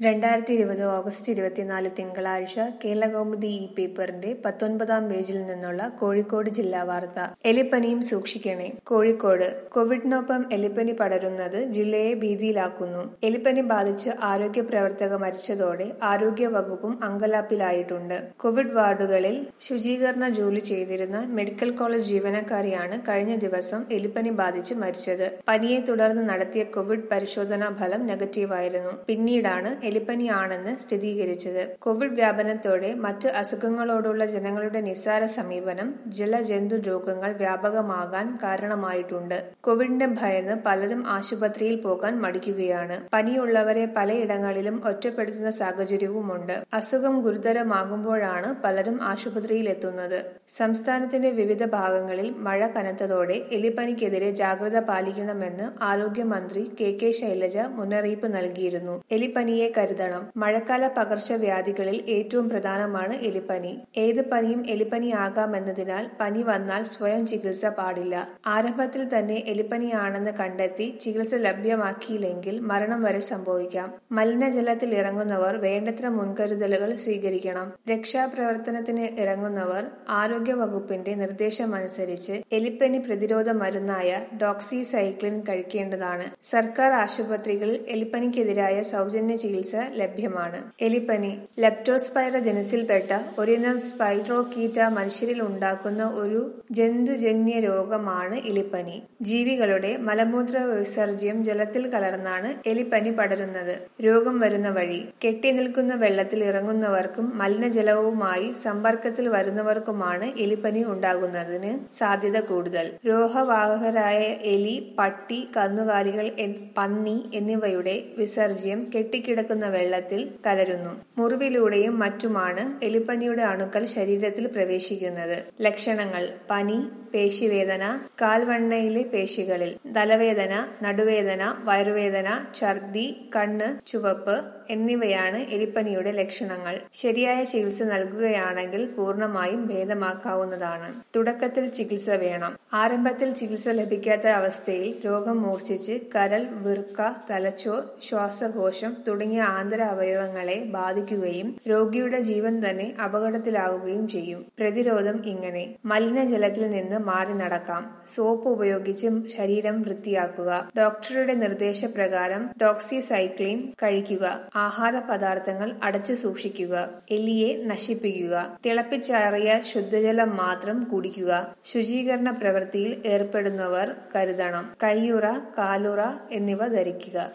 രണ്ടായിരത്തി ഇരുപത് ഓഗസ്റ്റ് ഇരുപത്തിനാല് തിങ്കളാഴ്ച കേരളകൗമുദി ഈ പേപ്പറിന്റെ പത്തൊൻപതാം പേജിൽ നിന്നുള്ള കോഴിക്കോട് ജില്ലാ വാർത്ത എലിപ്പനിയും സൂക്ഷിക്കണേ കോഴിക്കോട് കോവിഡിനൊപ്പം എലിപ്പനി പടരുന്നത് ജില്ലയെ ഭീതിയിലാക്കുന്നു എലിപ്പനി ബാധിച്ച് ആരോഗ്യ പ്രവർത്തക മരിച്ചതോടെ ആരോഗ്യ വകുപ്പും അങ്കലാപ്പിലായിട്ടുണ്ട് കോവിഡ് വാർഡുകളിൽ ശുചീകരണ ജോലി ചെയ്തിരുന്ന മെഡിക്കൽ കോളേജ് ജീവനക്കാരിയാണ് കഴിഞ്ഞ ദിവസം എലിപ്പനി ബാധിച്ച് മരിച്ചത് പനിയെ തുടർന്ന് നടത്തിയ കോവിഡ് പരിശോധനാ ഫലം നെഗറ്റീവായിരുന്നു പിന്നീടാണ് എലിപ്പനിയാണെന്ന് സ്ഥിരീകരിച്ചത് കോവിഡ് വ്യാപനത്തോടെ മറ്റ് അസുഖങ്ങളോടുള്ള ജനങ്ങളുടെ നിസ്സാര സമീപനം ജലജന്തു രോഗങ്ങൾ വ്യാപകമാകാൻ കാരണമായിട്ടുണ്ട് കോവിഡിന്റെ ഭയന്ന് പലരും ആശുപത്രിയിൽ പോകാൻ മടിക്കുകയാണ് പനിയുള്ളവരെ പലയിടങ്ങളിലും ഒറ്റപ്പെടുത്തുന്ന സാഹചര്യവുമുണ്ട് അസുഖം ഗുരുതരമാകുമ്പോഴാണ് പലരും ആശുപത്രിയിൽ എത്തുന്നത് സംസ്ഥാനത്തിന്റെ വിവിധ ഭാഗങ്ങളിൽ മഴ കനത്തതോടെ എലിപ്പനിക്കെതിരെ ജാഗ്രത പാലിക്കണമെന്ന് ആരോഗ്യമന്ത്രി കെ കെ ശൈലജ മുന്നറിയിപ്പ് നൽകിയിരുന്നു എലിപ്പനിയെ കരുതണം മഴക്കാല പകർച്ചവ്യാധികളിൽ ഏറ്റവും പ്രധാനമാണ് എലിപ്പനി ഏത് പനിയും എലിപ്പനിയാകാമെന്നതിനാൽ പനി വന്നാൽ സ്വയം ചികിത്സ പാടില്ല ആരംഭത്തിൽ തന്നെ എലിപ്പനിയാണെന്ന് കണ്ടെത്തി ചികിത്സ ലഭ്യമാക്കിയില്ലെങ്കിൽ മരണം വരെ സംഭവിക്കാം മലിനജലത്തിൽ ഇറങ്ങുന്നവർ വേണ്ടത്ര മുൻകരുതലുകൾ സ്വീകരിക്കണം രക്ഷാപ്രവർത്തനത്തിന് ഇറങ്ങുന്നവർ ആരോഗ്യ വകുപ്പിന്റെ നിർദ്ദേശമനുസരിച്ച് എലിപ്പനി പ്രതിരോധ മരുന്നായ ഡോക്സിസൈക്ലിൻ കഴിക്കേണ്ടതാണ് സർക്കാർ ആശുപത്രികളിൽ എലിപ്പനിക്കെതിരായ സൗജന്യ ചികിത്സ ലഭ്യമാണ് എലിപ്പനി ലെപ്റ്റോസ്പൈറ ജനുസിൽപ്പെട്ട ഒരിനം സ്പൈറോകീറ്റ മനുഷ്യരിൽ ഉണ്ടാക്കുന്ന ഒരു ജന്തുജന്യ രോഗമാണ് എലിപ്പനി ജീവികളുടെ മലമൂത്ര വിസർജ്യം ജലത്തിൽ കലർന്നാണ് എലിപ്പനി പടരുന്നത് രോഗം വരുന്ന വഴി കെട്ടി നിൽക്കുന്ന വെള്ളത്തിൽ ഇറങ്ങുന്നവർക്കും മലിനജലവുമായി സമ്പർക്കത്തിൽ വരുന്നവർക്കുമാണ് എലിപ്പനി ഉണ്ടാകുന്നതിന് സാധ്യത കൂടുതൽ രോഗവാഹകരായ എലി പട്ടി കന്നുകാലികൾ പന്നി എന്നിവയുടെ വിസർജ്യം കെട്ടിക്കിടക്കുന്ന വെള്ളത്തിൽ കലരുന്നു മുറിവിലൂടെയും മറ്റുമാണ് എലിപ്പനിയുടെ അണുക്കൾ ശരീരത്തിൽ പ്രവേശിക്കുന്നത് ലക്ഷണങ്ങൾ പനി പേശിവേദന കാൽവണ്ണയിലെ പേശികളിൽ തലവേദന നടുവേദന വയറുവേദന ഛർദി കണ്ണ് ചുവപ്പ് എന്നിവയാണ് എലിപ്പനിയുടെ ലക്ഷണങ്ങൾ ശരിയായ ചികിത്സ നൽകുകയാണെങ്കിൽ പൂർണ്ണമായും ഭേദമാക്കാവുന്നതാണ് തുടക്കത്തിൽ ചികിത്സ വേണം ആരംഭത്തിൽ ചികിത്സ ലഭിക്കാത്ത അവസ്ഥയിൽ രോഗം മൂർച്ഛിച്ച് കരൾ വൃക്ക തലച്ചോർ ശ്വാസകോശം തുടങ്ങിയ ആന്തര അവയവങ്ങളെ ബാധിക്കുകയും രോഗിയുടെ ജീവൻ തന്നെ അപകടത്തിലാവുകയും ചെയ്യും പ്രതിരോധം ഇങ്ങനെ മലിനജലത്തിൽ നിന്ന് മാറി നടക്കാം സോപ്പ് ഉപയോഗിച്ച് ശരീരം വൃത്തിയാക്കുക ഡോക്ടറുടെ നിർദ്ദേശപ്രകാരം ഡോക്സിസൈക്ലിൻ കഴിക്കുക ആഹാര പദാർത്ഥങ്ങൾ അടച്ചു സൂക്ഷിക്കുക എലിയെ നശിപ്പിക്കുക തിളപ്പിച്ചാറിയ ശുദ്ധജലം മാത്രം കുടിക്കുക ശുചീകരണ പ്രവൃത്തിയിൽ ഏർപ്പെടുന്നവർ കരുതണം കയ്യുറ കാലുറ എന്നിവ ധരിക്കുക